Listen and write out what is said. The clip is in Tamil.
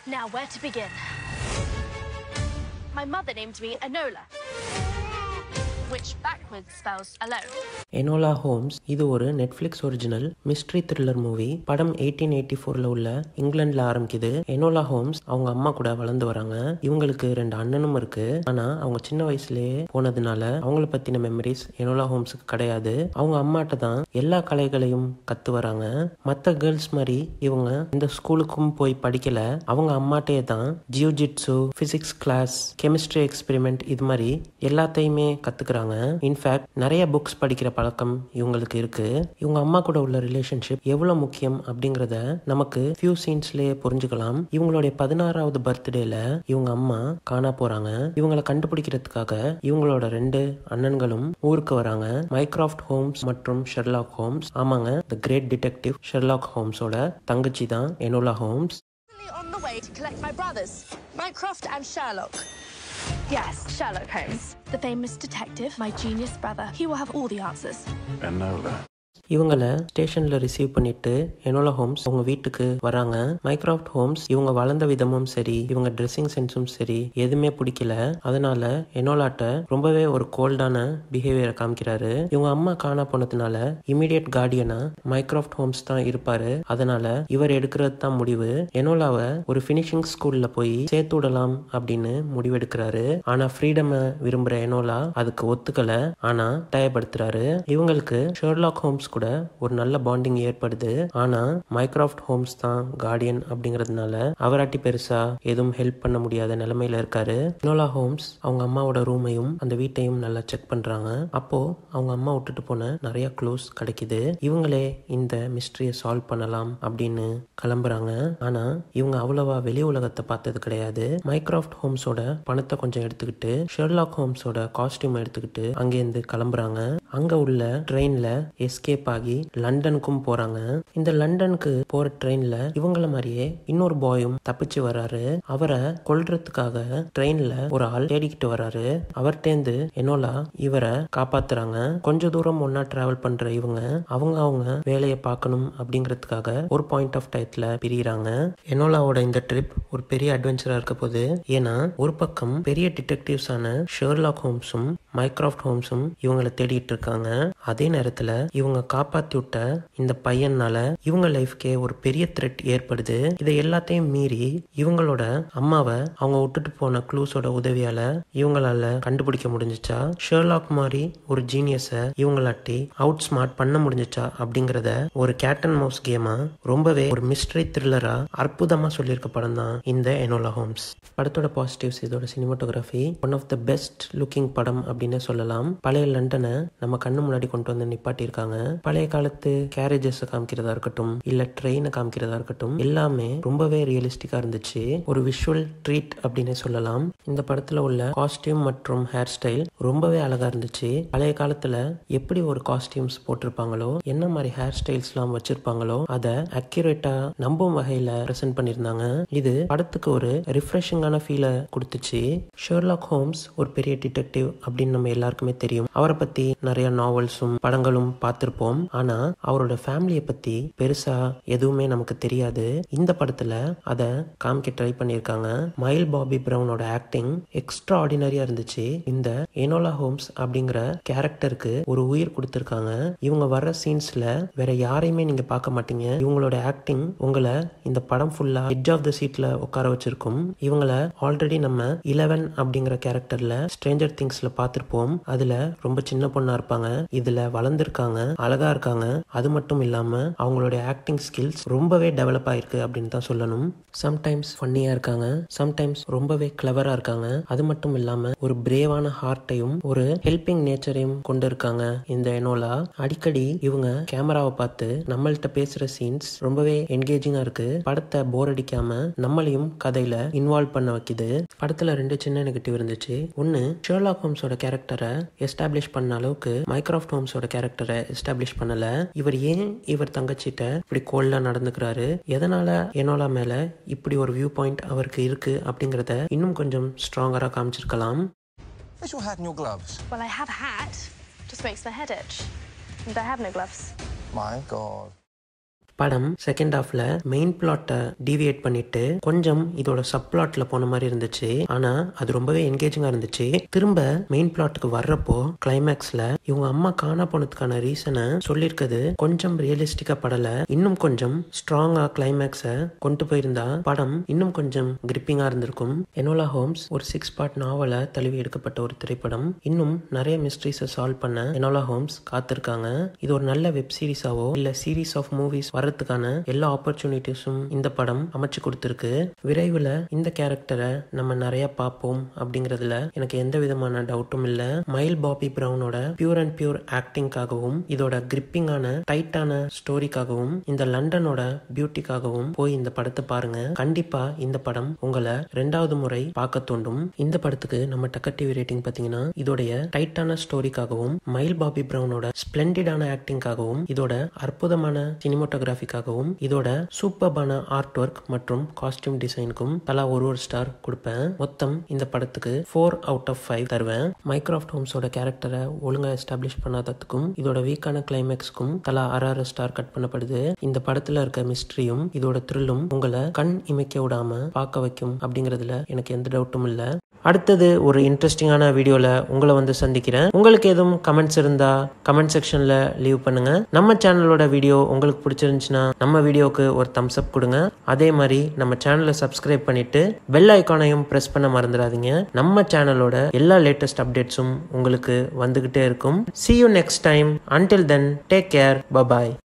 Now, where to begin? My mother named me Enola, which backwards spells alone. Enola Holmes இது ஒரு Netflix original mystery thriller movie படம் எயிட்டீன் எயிட்டி ஃபோரில் உள்ள இங்கிலாண்டில் ஆரம்பிக்குது எனோலா ஹோம்ஸ் அவங்க அம்மா கூட வளர்ந்து வராங்க இவங்களுக்கு ரெண்டு அண்ணனும் இருக்கு ஆனால் அவங்க சின்ன வயசுலேயே போனதுனால அவங்கள பற்றின மெமரிஸ் எனோலா ஹோம்ஸுக்கு கிடையாது அவங்க அம்மாட்ட தான் எல்லா கலைகளையும் கற்று வராங்க மற்ற கேர்ள்ஸ் மாதிரி இவங்க இந்த ஸ்கூலுக்கும் போய் படிக்கல அவங்க அம்மாட்டே தான் jujitsu physics class chemistry experiment இது மாதிரி எல்லாத்தையுமே கற்றுக்குறாங்க இன்ஃபேக்ட் நிறைய புக்ஸ் படிக்கிற பழக்கம் இவங்களுக்கு இருக்கு இவங்க அம்மா கூட உள்ள ரிலேஷன்ஷிப் எவ்வளவு முக்கியம் அப்படிங்கறத நமக்கு ஃபியூ சீன்ஸ்லயே புரிஞ்சுக்கலாம் இவங்களுடைய பதினாறாவது பர்த்டேல இவங்க அம்மா காணா போறாங்க இவங்களை கண்டுபிடிக்கிறதுக்காக இவங்களோட ரெண்டு அண்ணன்களும் ஊருக்கு வராங்க மைக்ராஃப்ட் ஹோம்ஸ் மற்றும் ஷெர்லாக் ஹோம்ஸ் ஆமாங்க த கிரேட் டிடெக்டிவ் ஷெர்லாக் ஹோம்ஸோட தங்கச்சி தான் Enola Holmes on the way to collect my brothers, Mycroft and Sherlock. Yes, Sherlock Holmes, the famous detective, my genius brother. He will have all the answers. Enola. இவங்களை ஸ்டேஷனில் ரிசீவ் பண்ணிட்டு எனோலா ஹோம்ஸ் அவங்க வீட்டுக்கு வராங்க மைக்ராஃப்ட் ஹோம்ஸ் இவங்க வளர்ந்த விதமும் சரி இவங்க ட்ரெஸ்ஸிங் சென்ஸும் சரி எதுவுமே பிடிக்கல அதனால எனோலாட்ட ரொம்பவே ஒரு கோல்டான பிஹேவியரை காமிக்கிறாரு இவங்க அம்மா காணா போனதுனால இமீடியட் கார்டியனா மைக்ராஃப்ட் ஹோம்ஸ் தான் இருப்பாரு அதனால இவர் எடுக்கிறது தான் முடிவு எனோலாவை ஒரு ஃபினிஷிங் ஸ்கூல்ல போய் சேர்த்து விடலாம் அப்படின்னு முடிவெடுக்கிறாரு ஆனா ஃப்ரீடமை விரும்புற எனோலா அதுக்கு ஒத்துக்கல ஆனா டயப்படுத்துறாரு இவங்களுக்கு ஷெர்லாக் ஹோம்ஸ் கூட ஒரு நல்ல பாண்டிங் ஏற்படுது ஆனா மைக்ராஃப்ட் ஹோம்ஸ் தான் கார்டியன் அப்படிங்கறதுனால அவராட்டி பெருசா எதுவும் ஹெல்ப் பண்ண முடியாத நிலைமையில இருக்காரு நோலா ஹோம்ஸ் அவங்க அம்மாவோட ரூமையும் அந்த வீட்டையும் நல்லா செக் பண்றாங்க அப்போ அவங்க அம்மா விட்டுட்டு போன நிறைய க்ளோஸ் கிடைக்குது இவங்களே இந்த மிஸ்ட்ரியை சால்வ் பண்ணலாம் அப்படின்னு கிளம்புறாங்க ஆனா இவங்க அவ்வளவா வெளி உலகத்தை பார்த்தது கிடையாது மைக்ராஃப்ட் ஹோம்ஸோட பணத்தை கொஞ்சம் எடுத்துக்கிட்டு ஷெர்லாக் ஹோம்ஸோட காஸ்டியூம் எடுத்துக்கிட்டு அங்கேருந்து கிளம்புறாங்க அங்க உள்ள ட்ரெயின்ல எஸ்கேப் ஆகி லண்டனுக்கும் போறாங்க இந்த லண்டனுக்கு போற ட்ரெயின்ல இவங்கள மாதிரியே இன்னொரு பாயும் தப்பிச்சு வராரு அவரை கொல்றதுக்காக ட்ரெயின்ல ஒரு ஆள் தேடிக்கிட்டு வராரு அவர்டேந்து என்னோலா இவரை காப்பாத்துறாங்க கொஞ்ச தூரம் ஒன்னா டிராவல் பண்ற இவங்க அவங்க அவங்க வேலையை பார்க்கணும் அப்படிங்கிறதுக்காக ஒரு பாயிண்ட் ஆஃப் டயத்துல பிரியறாங்க எனோலாவோட இந்த ட்ரிப் ஒரு பெரிய அட்வென்ச்சரா இருக்க போகுது ஏன்னா ஒரு பக்கம் பெரிய டிடெக்டிவ்ஸான ஷெர்லாக் ஹோம்ஸும் மைக்ராஃப்ட் ஹோம்ஸும் இவங்களை தேடிட்டு இருக்காங்க அதே நேரத்துல இவங்க காப்பாத்தி விட்ட இந்த பையனால இவங்க லைஃப்க்கே ஒரு பெரிய த்ரெட் ஏற்படுது இதை எல்லாத்தையும் மீறி இவங்களோட அம்மாவை அவங்க விட்டுட்டு போன க்ளூஸோட உதவியால இவங்களால கண்டுபிடிக்க முடிஞ்சுச்சா ஷெர்லாக் மாதிரி ஒரு ஜீனியஸை இவங்களாட்டி அவுட் ஸ்மார்ட் பண்ண முடிஞ்சுச்சா அப்படிங்கறத ஒரு கேட் அண்ட் மவுஸ் கேமா ரொம்பவே ஒரு மிஸ்ட்ரி த்ரில்லரா அற்புதமா சொல்லியிருக்க படம் தான் இந்த எனோலா ஹோம்ஸ் படத்தோட பாசிட்டிவ்ஸ் இதோட cinematography one of the best looking படம் அப்படின்னு சொல்லலாம் பழைய லண்டனை நம்ம கண்ணு முன்னாடி கொண்டு வந்து நிப்பாட்டியிருக்காங்க பழைய காலத்து கேரேஜஸ் காமிக்கிறதா இருக்கட்டும் இல்ல ட்ரெயினை காமிக்கிறதா இருக்கட்டும் எல்லாமே ரொம்பவே ரியலிஸ்டிக்கா இருந்துச்சு ஒரு விஷுவல் ட்ரீட் அப்படின்னு சொல்லலாம் இந்த படத்துல உள்ள காஸ்டியூம் மற்றும் ஹேர் ஸ்டைல் ரொம்பவே அழகா இருந்துச்சு பழைய காலத்துல எப்படி ஒரு காஸ்டியூம்ஸ் போட்டிருப்பாங்களோ என்ன மாதிரி ஹேர் ஸ்டைல்ஸ் எல்லாம் வச்சிருப்பாங்களோ அதை அக்யூரேட்டா நம்பும் வகையில பிரசன்ட் பண்ணியிருந்தாங்க இது படத்துக்கு ஒரு ரிஃப்ரெஷிங்கான ஃபீலை கொடுத்துச்சு ஷெர்லாக் ஹோம்ஸ் ஒரு பெரிய டிடெக்டிவ் அப்படின்னு நம்ம எல்லாருக்குமே தெரியும் அவரை பத்தி நிறைய நாவல்ஸும் படங்களும் பார்த்திருப்போம் ஆனா அவரோட ஃபேமிலியை பத்தி பெருசா எதுவுமே நமக்கு தெரியாது இந்த படத்துல அதை காமிக்க ட்ரை பண்ணியிருக்காங்க மைல் பாபி பிரவுனோட ஆக்டிங் எக்ஸ்ட்ரா ஆர்டினரியா இருந்துச்சு இந்த எனோலா ஹோம்ஸ் அப்படிங்கிற கேரக்டருக்கு ஒரு உயிர் கொடுத்திருக்காங்க இவங்க வர்ற சீன்ஸ்ல வேற யாரையுமே நீங்க பார்க்க மாட்டீங்க இவங்களோட ஆக்டிங் உங்களை இந்த படம் ஃபுல்லா எட்ஜ் ஆஃப் த சீட்ல உட்கார வச்சிருக்கும் இவங்கள ஆல்ரெடி நம்ம இலவன் அப்படிங்கிற கேரக்டர்ல ஸ்ட்ரேஞ்சர் திங்ஸ்ல பார்த்திருப்போம் அதுல ரொம்ப சின்ன பொண்ணா இருப்பாங்க இதுல வளர்ந்துருக்காங்க அழகா இருக்காங்க அது மட்டும் இல்லாம அவங்களுடைய ஆக்டிங் ஸ்கில்ஸ் ரொம்பவே டெவலப் ஆயிருக்கு அப்படின்னு தான் சொல்லணும் சம்டைம்ஸ் ஃபன்னியா இருக்காங்க சம்டைம்ஸ் ரொம்பவே கிளவரா இருக்காங்க அது மட்டும் இல்லாம ஒரு பிரேவான ஹார்ட்டையும் ஒரு ஹெல்பிங் நேச்சரையும் கொண்டு இருக்காங்க இந்த எனோலா அடிக்கடி இவங்க கேமராவை பார்த்து நம்மள்ட்ட பேசுற சீன்ஸ் ரொம்பவே என்கேஜிங்கா இருக்கு படத்தை போர் அடிக்காம நம்மளையும் கதையில இன்வால்வ் பண்ண வைக்குது படத்துல ரெண்டு சின்ன நெகட்டிவ் இருந்துச்சு ஒன்னு ஷெர்லாக் ஹோம்ஸோட கேரக்டரை எஸ்டாப்ளிஷ் பண்ண அளவுக்கு மைக்ராஃப்ட் ஹோம்ஸோட கேரக்டரை எஸ்டாப்ளிஷ் பண்ணல இவர் ஏன் இவர் தங்கச்சிட்ட இப்படி கோல்டா நடந்துக்கிறாரு எதனால எனோலா மேல இப்படி ஒரு வியூ பாயிண்ட் அவருக்கு இருக்கு அப்படிங்கறத இன்னும் கொஞ்சம் ஸ்ட்ராங்கரா காமிச்சிருக்கலாம் Where's your hat and your gloves? Well, I have a hat, just makes my head itch. And I have no gloves. My God. படம் செகண்ட் ஹாஃப்ல மெயின் பிளாட்டை டீவியேட் பண்ணிட்டு கொஞ்சம் இதோட சப் பிளாட்ல போன மாதிரி இருந்துச்சு ஆனா அது ரொம்பவே என்கேஜிங்கா இருந்துச்சு திரும்ப மெயின் பிளாட்டுக்கு வர்றப்போ கிளைமேக்ஸ்ல இவங்க அம்மா காணா போனதுக்கான ரீசனை சொல்லியிருக்கிறது கொஞ்சம் ரியலிஸ்டிக்கா படல இன்னும் கொஞ்சம் ஸ்ட்ராங்கா கிளைமேக்ஸை கொண்டு போயிருந்தா படம் இன்னும் கொஞ்சம் கிரிப்பிங்கா இருந்திருக்கும் எனோலா ஹோம்ஸ் ஒரு சிக்ஸ் பார்ட் நாவலை தழுவி எடுக்கப்பட்ட ஒரு திரைப்படம் இன்னும் நிறைய மிஸ்ட்ரிஸை சால்வ் பண்ண எனோலா ஹோம்ஸ் காத்திருக்காங்க இது ஒரு நல்ல வெப் சீரிஸாவோ இல்ல சீரீஸ் ஆஃப் மூவிஸ் வர்றதுக்கான எல்லா ஆப்பர்ச்சுனிட்டிஸும் இந்த படம் அமைச்சு கொடுத்துருக்கு விரைவில் இந்த கேரக்டரை நம்ம நிறைய பார்ப்போம் அப்படிங்கிறதுல எனக்கு எந்த விதமான டவுட்டும் இல்லை மைல் பாபி பிரவுனோட பியூர் அண்ட் பியூர் ஆக்டிங்காகவும் இதோட கிரிப்பிங்கான டைட்டான ஸ்டோரிக்காகவும் இந்த லண்டனோட பியூட்டிக்காகவும் போய் இந்த படத்தை பாருங்க கண்டிப்பா இந்த படம் உங்களை ரெண்டாவது முறை பார்க்க தோண்டும் இந்த படத்துக்கு நம்ம டக்கர் டிவி ரேட்டிங் பார்த்தீங்கன்னா இதோடைய டைட்டான ஸ்டோரிக்காகவும் மைல் பாபி பிரவுனோட ஸ்பிளண்டிடான ஆக்டிங்காகவும் இதோட அற்புதமான சினிமோட்டோகிராஃபிக்காகவும் இதோட சூப்பர்பான ஆர்ட் ஒர்க் மற்றும் காஸ்டியூம் டிசைனுக்கும் தலா ஒரு ஒரு ஸ்டார் கொடுப்பேன் மொத்தம் இந்த படத்துக்கு ஃபோர் அவுட் ஆஃப் ஃபைவ் தருவேன் மைக்ராஃப்ட் ஹோம்ஸோட கேரக்டரை ஒழுங்கா எஸ்டாப்ளிஷ் பண்ணாததுக்கும் இதோட வீக்கான கிளைமேக்ஸ்க்கும் தலா அரை அரை ஸ்டார் கட் பண்ணப்படுது இந்த படத்துல இருக்க மிஸ்ட்ரியும் இதோட த்ரில்லும் உங்களை கண் இமைக்க விடாம பார்க்க வைக்கும் அப்படிங்கிறதுல எனக்கு எந்த டவுட்டும் இல்லை அடுத்தது ஒரு இன்ட்ரெஸ்டிங்கான வீடியோவில் உங்களை வந்து சந்திக்கிறேன் உங்களுக்கு எதுவும் கமெண்ட்ஸ் இருந்தா கமெண்ட் செக்ஷனில் லீவ் பண்ணுங்க நம்ம சேனலோட வீடியோ உங்களுக்கு பிடிச்சிருந்துச்சுன்னா நம்ம வீடியோக்கு ஒரு தம்ஸ் அப் கொடுங்க அதே மாதிரி நம்ம சேனலை சப்ஸ்கிரைப் பண்ணிட்டு பெல் ஐக்கானையும் ப்ரெஸ் பண்ண மறந்துடாதீங்க நம்ம சேனலோட எல்லா லேட்டஸ்ட் அப்டேட்ஸும் உங்களுக்கு வந்துகிட்டே இருக்கும் see you next time until then take care bye bye